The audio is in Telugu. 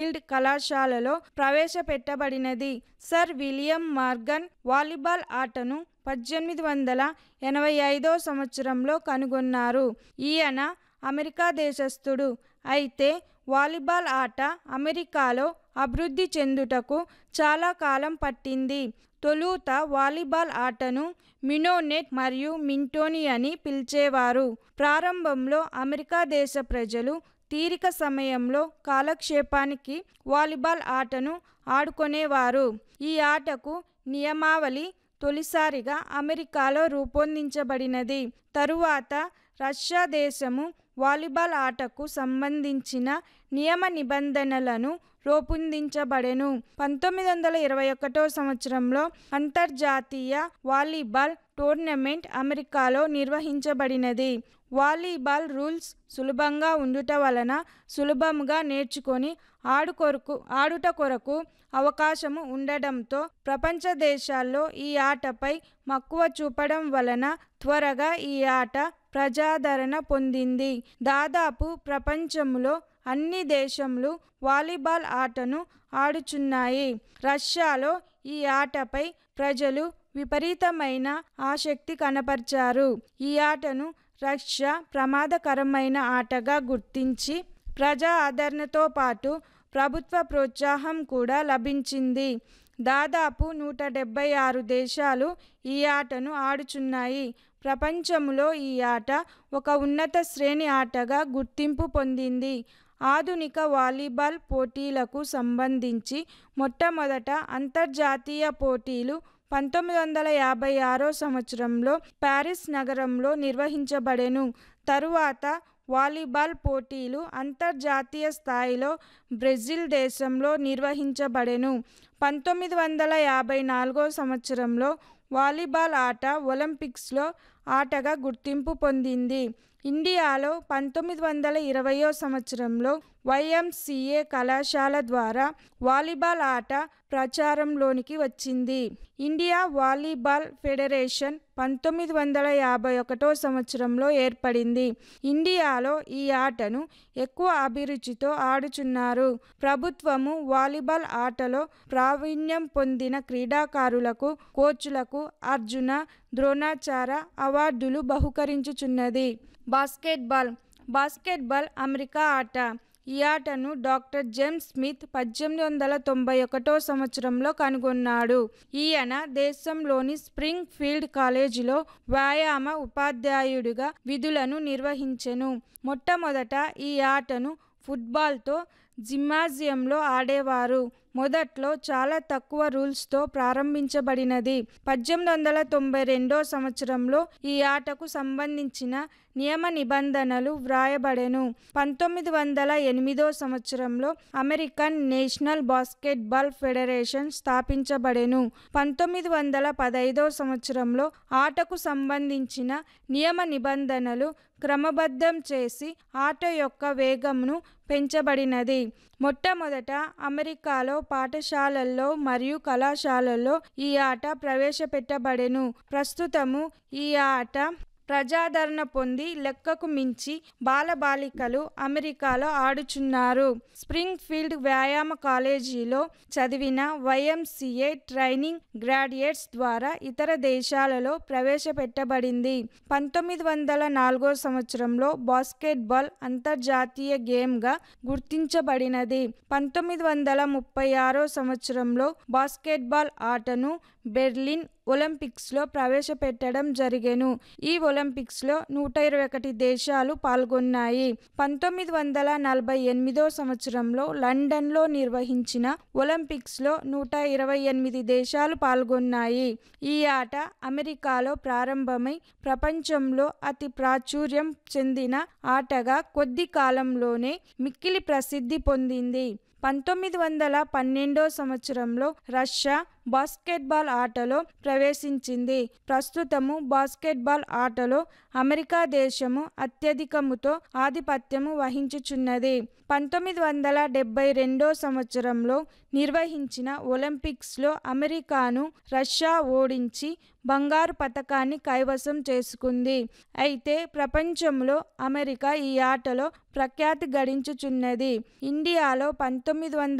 ఫీల్డ్ కళాశాలలో ప్రవేశపెట్టబడినది సర్ విలియం మార్గన్ వాలీబాల్ ఆటను పద్దెనిమిది వందల ఎనభై ఐదో సంవత్సరంలో కనుగొన్నారు ఈయన అమెరికా దేశస్థుడు అయితే వాలీబాల్ ఆట అమెరికాలో అభివృద్ధి చెందుటకు చాలా కాలం పట్టింది తొలుత వాలీబాల్ ఆటను మినోనెట్ మరియు మింటోని అని పిలిచేవారు ప్రారంభంలో అమెరికా దేశ ప్రజలు తీరిక సమయంలో కాలక్షేపానికి వాలీబాల్ ఆటను ఆడుకునేవారు ఈ ఆటకు నియమావళి తొలిసారిగా అమెరికాలో రూపొందించబడినది తరువాత రష్యా దేశము వాలీబాల్ ఆటకు సంబంధించిన నియమ నిబంధనలను రూపొందించబడెను పంతొమ్మిది వందల ఇరవై ఒకటో సంవత్సరంలో అంతర్జాతీయ వాలీబాల్ టోర్నమెంట్ అమెరికాలో నిర్వహించబడినది వాలీబాల్ రూల్స్ సులభంగా ఉండుట వలన సులభంగా నేర్చుకొని ఆడు కొరకు ఆడుట కొరకు అవకాశము ఉండడంతో ప్రపంచ దేశాల్లో ఈ ఆటపై మక్కువ చూపడం వలన త్వరగా ఈ ఆట ప్రజాదరణ పొందింది దాదాపు ప్రపంచంలో అన్ని దేశములు వాలీబాల్ ఆటను ఆడుచున్నాయి రష్యాలో ఈ ఆటపై ప్రజలు విపరీతమైన ఆసక్తి కనపరిచారు ఈ ఆటను రష్యా ప్రమాదకరమైన ఆటగా గుర్తించి ప్రజా ఆదరణతో పాటు ప్రభుత్వ ప్రోత్సాహం కూడా లభించింది దాదాపు నూట డెబ్బై ఆరు దేశాలు ఈ ఆటను ఆడుచున్నాయి ప్రపంచంలో ఈ ఆట ఒక ఉన్నత శ్రేణి ఆటగా గుర్తింపు పొందింది ఆధునిక వాలీబాల్ పోటీలకు సంబంధించి మొట్టమొదట అంతర్జాతీయ పోటీలు పంతొమ్మిది వందల యాభై ఆరో సంవత్సరంలో ప్యారిస్ నగరంలో నిర్వహించబడెను తరువాత వాలీబాల్ పోటీలు అంతర్జాతీయ స్థాయిలో బ్రెజిల్ దేశంలో నిర్వహించబడెను పంతొమ్మిది వందల యాభై నాలుగో సంవత్సరంలో వాలీబాల్ ఆట ఒలింపిక్స్లో ఆటగా గుర్తింపు పొందింది ఇండియాలో పంతొమ్మిది వందల ఇరవయో సంవత్సరంలో వైఎంసిఏ కళాశాల ద్వారా వాలీబాల్ ఆట ప్రచారంలోనికి వచ్చింది ఇండియా వాలీబాల్ ఫెడరేషన్ పంతొమ్మిది వందల యాభై ఒకటో సంవత్సరంలో ఏర్పడింది ఇండియాలో ఈ ఆటను ఎక్కువ అభిరుచితో ఆడుచున్నారు ప్రభుత్వము వాలీబాల్ ఆటలో ప్రావీణ్యం పొందిన క్రీడాకారులకు కోచ్లకు అర్జున ద్రోణాచార అవార్డులు బహుకరించుచున్నది బాస్కెట్బాల్ బాస్కెట్బాల్ అమెరికా ఆట ఈ ఆటను డాక్టర్ జేమ్స్ స్మిత్ పద్దెనిమిది వందల తొంభై ఒకటో సంవత్సరంలో కనుగొన్నాడు ఈయన దేశంలోని స్ప్రింగ్ ఫీల్డ్ కాలేజీలో వ్యాయామ ఉపాధ్యాయుడిగా విధులను నిర్వహించెను మొట్టమొదట ఈ ఆటను ఫుట్బాల్తో జిమ్నాజియంలో ఆడేవారు మొదట్లో చాలా తక్కువ రూల్స్తో ప్రారంభించబడినది పద్దెనిమిది వందల తొంభై రెండో సంవత్సరంలో ఈ ఆటకు సంబంధించిన నియమ నిబంధనలు వ్రాయబడెను పంతొమ్మిది వందల ఎనిమిదో సంవత్సరంలో అమెరికన్ నేషనల్ బాస్కెట్బాల్ ఫెడరేషన్ స్థాపించబడెను పంతొమ్మిది వందల పదైదో సంవత్సరంలో ఆటకు సంబంధించిన నియమ నిబంధనలు క్రమబద్ధం చేసి ఆట యొక్క వేగంను పెంచబడినది మొట్టమొదట అమెరికాలో పాఠశాలల్లో మరియు కళాశాలల్లో ఈ ఆట ప్రవేశపెట్టబడెను ప్రస్తుతము ఈ ఆట ప్రజాదరణ పొంది లెక్కకు మించి బాలబాలికలు అమెరికాలో ఆడుచున్నారు స్ప్రింగ్ ఫీల్డ్ వ్యాయామ కాలేజీలో చదివిన వైఎంసిఏ ట్రైనింగ్ గ్రాడ్యుయేట్స్ ద్వారా ఇతర దేశాలలో ప్రవేశపెట్టబడింది పంతొమ్మిది వందల నాలుగో సంవత్సరంలో బాస్కెట్బాల్ అంతర్జాతీయ గేమ్గా గుర్తించబడినది పంతొమ్మిది వందల ముప్పై ఆరో సంవత్సరంలో బాస్కెట్బాల్ ఆటను బెర్లిన్ ఒలింపిక్స్లో ప్రవేశపెట్టడం జరిగెను ఈ ఒలింపిక్స్లో నూట ఇరవై ఒకటి దేశాలు పాల్గొన్నాయి పంతొమ్మిది వందల నలభై ఎనిమిదో సంవత్సరంలో లండన్లో నిర్వహించిన ఒలింపిక్స్లో నూట ఇరవై ఎనిమిది దేశాలు పాల్గొన్నాయి ఈ ఆట అమెరికాలో ప్రారంభమై ప్రపంచంలో అతి ప్రాచుర్యం చెందిన ఆటగా కొద్ది కాలంలోనే మిక్కిలి ప్రసిద్ధి పొందింది పంతొమ్మిది వందల పన్నెండో సంవత్సరంలో రష్యా బాస్కెట్బాల్ ఆటలో ప్రవేశించింది ప్రస్తుతము బాస్కెట్బాల్ ఆటలో అమెరికా దేశము అత్యధికముతో ఆధిపత్యము వహించుచున్నది పంతొమ్మిది వందల డెబ్బై రెండో సంవత్సరంలో నిర్వహించిన ఒలింపిక్స్లో అమెరికాను రష్యా ఓడించి బంగారు పథకాన్ని కైవసం చేసుకుంది అయితే ప్రపంచంలో అమెరికా ఈ ఆటలో ప్రఖ్యాతి గడించుచున్నది ఇండియాలో పంతొమ్మిది వందల